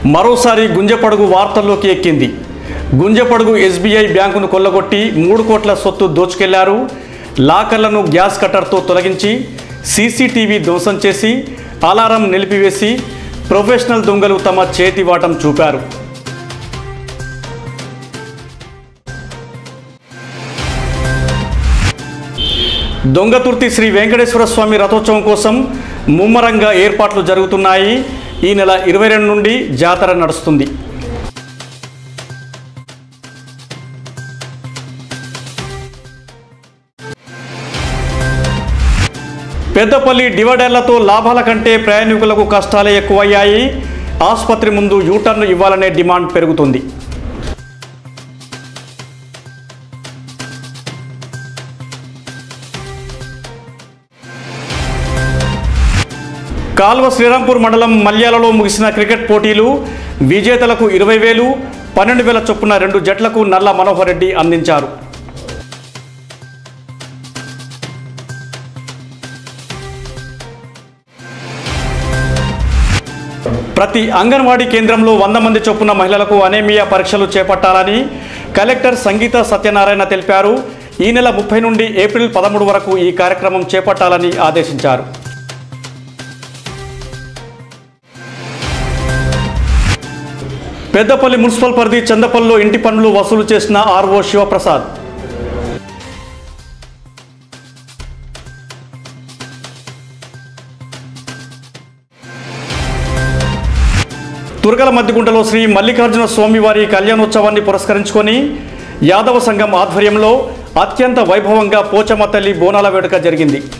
మరోసారి గుంజపడుగు వార్తల్లోకి ఎక్కింది గుంజపడుగు ఎస్బీఐ బ్యాంకును కొల్లగొట్టి మూడు కోట్ల సొత్తు దోచుకెళ్లారు లాకర్లను గ్యాస్ కట్టర్తో తొలగించి సీసీటీవీ ధ్వంసం చేసి అలారం నిలిపివేసి ప్రొఫెషనల్ దొంగలు తమ చేతివాటం చూపారు దొంగతుర్తి శ్రీ వెంకటేశ్వర స్వామి రథోత్సవం కోసం ముమ్మరంగా ఏర్పాట్లు జరుగుతున్నాయి ఈ నెల ఇరవై రెండు నుండి జాతర నడుస్తుంది పెద్దపల్లి డివైడర్లతో లాభాల కంటే ప్రయాణికులకు కష్టాలే ఎక్కువయ్యాయి ఆసుపత్రి ముందు యూటర్న్ ఇవ్వాలనే డిమాండ్ పెరుగుతుంది కాల్వ శ్రీరాంపూర్ మండలం మల్యాలలో ముగిసిన క్రికెట్ పోటీలు విజేతలకు ఇరవై వేలు పన్నెండు వేల చొప్పున రెండు జట్లకు నల్ల మనోహర్ రెడ్డి అందించారు ప్రతి అంగన్వాడీ కేంద్రంలో వంద మంది చొప్పున మహిళలకు అనేమియా పరీక్షలు చేపట్టాలని కలెక్టర్ సంగీత సత్యనారాయణ తెలిపారు ఈ నెల ముప్పై నుండి ఏప్రిల్ పదమూడు వరకు ఈ కార్యక్రమం చేపట్టాలని ఆదేశించారు పెద్దపల్లి మున్సిపల్ పరిధి చందపల్లిలో ఇంటి పన్నులు వసూలు చేసిన ఆర్ఓ శివప్రసాద్ తురగల మద్దిగుంటలో శ్రీ మల్లికార్జున స్వామివారి కళ్యాణోత్సవాన్ని పురస్కరించుకొని యాదవ సంఘం ఆధ్వర్యంలో అత్యంత వైభవంగా పోచమ్మ తల్లి బోనాల వేడుక జరిగింది